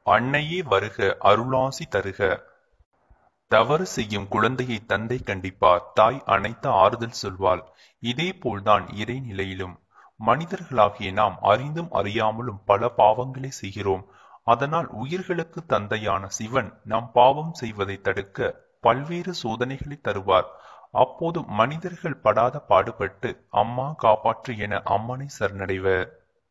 அன்னையே வருக அருளாசி தருக தவறு செய்யும் குழந்தையை தந்தை கண்டிப்பார் தாய் அனைத்த ஆறுதல் சொல்வாள் இதே போல்தான் இறைநிலையிலும் மனிதர்களாகிய நாம் அறிந்தும் அறியாமலும் பல பாவங்களை செய்கிறோம் அதனால் உயிர்களுக்கு தந்தையான சிவன் நாம் பாவம் செய்வதை தடுக்க பல்வேறு சோதனைகளை தருவார் அப்போது மனிதர்கள் படாத பாடுபட்டு அம்மா காப்பாற்று என அம்மனை சரணடைவர்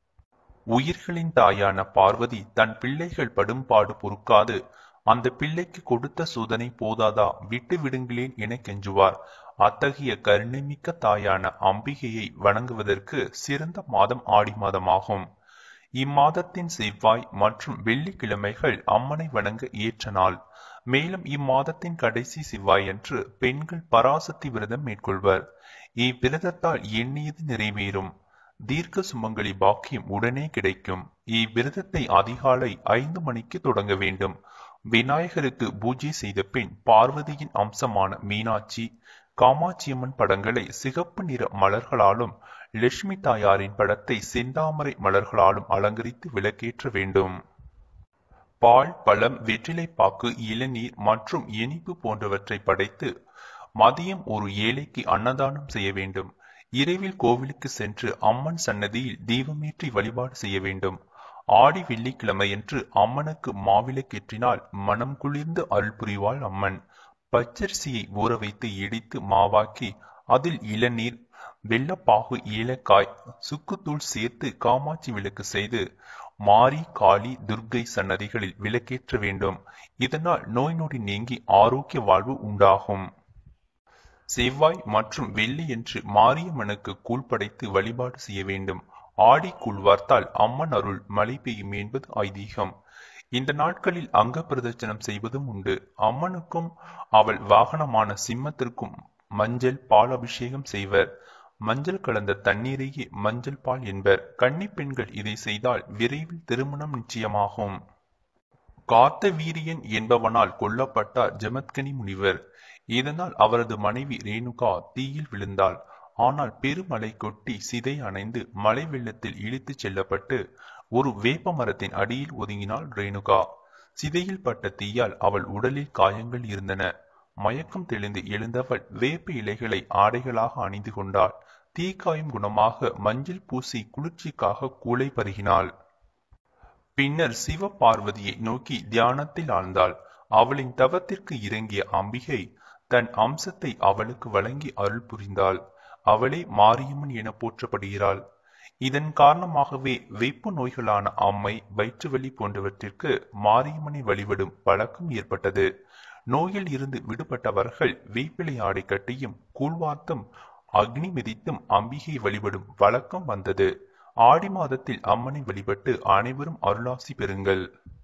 உயிர்களின் தாயான பார்வதி தன் பிள்ளைகள் படும் பாடு பொறுக்காது அந்த பிள்ளைக்கு கொடுத்த சோதனை போதாதா விட்டு விடுங்களேன் என கெஞ்சுவார் அத்தகைய கருணைமிக்க தாயான அம்பிகையை வணங்குவதற்கு சிறந்த மாதம் ஆடி மாதமாகும் இம்மாதத்தின் செவ்வாய் மற்றும் வெள்ளிக்கிழமைகள் அம்மனை வணங்க ஏற்ற நாள் மேலும் இம்மாதத்தின் கடைசி செவ்வாயன்று பெண்கள் பராசக்தி விரதம் மேற்கொள்வர் இவ்விரதத்தால் எண்ணியது நிறைவேறும் தீர்க்க சுமங்கலி பாக்கியம் உடனே கிடைக்கும் இவ்விரதத்தை அதிகாலை ஐந்து மணிக்கு தொடங்க வேண்டும் விநாயகருக்கு பூஜை செய்த பின் பார்வதியின் அம்சமான மீனாட்சி காமாட்சியம்மன் படங்களை சிகப்பு நிற மலர்களாலும் லட்சுமி தாயாரின் படத்தை செந்தாமரை மலர்களாலும் அலங்கரித்து விளக்கேற்ற வேண்டும் பால் பழம் வெற்றிலைப்பாக்கு இளநீர் மற்றும் இனிப்பு போன்றவற்றை படைத்து மதியம் ஒரு ஏழைக்கு அன்னதானம் செய்ய வேண்டும் இரவில் கோவிலுக்கு சென்று அம்மன் சன்னதியில் தீபமேற்றி வழிபாடு செய்ய வேண்டும் ஆடி வெள்ளிக்கிழமையன்று அம்மனுக்கு மாவிளக்கேற்றினால் மனம் குளிர்ந்து அருள் புரிவாள் அம்மன் பச்சரிசியை ஊற வைத்து இடித்து மாவாக்கி அதில் இளநீர் வெள்ளப்பாகு ஏலக்காய் சுக்குத்தூள் சேர்த்து காமாட்சி விளக்கு செய்து மாரி காளி துர்க்கை சன்னதிகளில் விளக்கேற்ற வேண்டும் இதனால் நோய் நொடி நீங்கி ஆரோக்கிய வாழ்வு உண்டாகும் செவ்வாய் மற்றும் வெள்ளி என்று மாரியம்மனுக்கு கூழ் படைத்து வழிபாடு செய்ய வேண்டும் ஆடி கூழ் வார்த்தால் அம்மன் அருள் மழை பெய்யும் என்பது ஐதீகம் இந்த நாட்களில் அங்க பிரதட்சணம் செய்வதும் உண்டு அம்மனுக்கும் அவள் வாகனமான சிம்மத்திற்கும் மஞ்சள் பால் அபிஷேகம் செய்வர் மஞ்சள் கலந்த தண்ணீரையே மஞ்சள் பால் என்பர் கன்னி பெண்கள் இதை செய்தால் விரைவில் திருமணம் நிச்சயமாகும் காத்த வீரியன் என்பவனால் கொல்லப்பட்டார் ஜமத்கனி முனிவர் இதனால் அவரது மனைவி ரேணுகா தீயில் விழுந்தாள் ஆனால் பெருமழை கொட்டி சிதை அணைந்து மழை வெள்ளத்தில் இழுத்துச் செல்லப்பட்டு ஒரு வேப்ப மரத்தின் அடியில் ஒதுங்கினாள் ரேணுகா சிதையில் பட்ட தீயால் அவள் உடலில் காயங்கள் இருந்தன மயக்கம் தெளிந்து எழுந்தவள் வேப்ப இலைகளை ஆடைகளாக அணிந்து கொண்டாள் தீக்காயம் குணமாக மஞ்சள் பூசி குளிர்ச்சிக்காக கூளை பருகினாள் பின்னர் சிவ பார்வதியை நோக்கி தியானத்தில் ஆழ்ந்தாள் அவளின் தவத்திற்கு இறங்கிய அம்பிகை தன் அம்சத்தை அவளுக்கு வழங்கி அருள் புரிந்தாள் அவளே மாரியம்மன் என போற்றப்படுகிறாள் இதன் காரணமாகவே வெப்பு நோய்களான அம்மை வயிற்றுவலி போன்றவற்றிற்கு மாரியம்மனை வழிபடும் பழக்கம் ஏற்பட்டது நோயில் இருந்து விடுபட்டவர்கள் வேப்பிலை ஆடை கட்டியும் கூழ்வார்த்தும் அக்னி மிதித்தும் அம்பிகை வழிபடும் வழக்கம் வந்தது ஆடி மாதத்தில் அம்மனை வழிபட்டு அனைவரும் அருளாசி பெறுங்கள்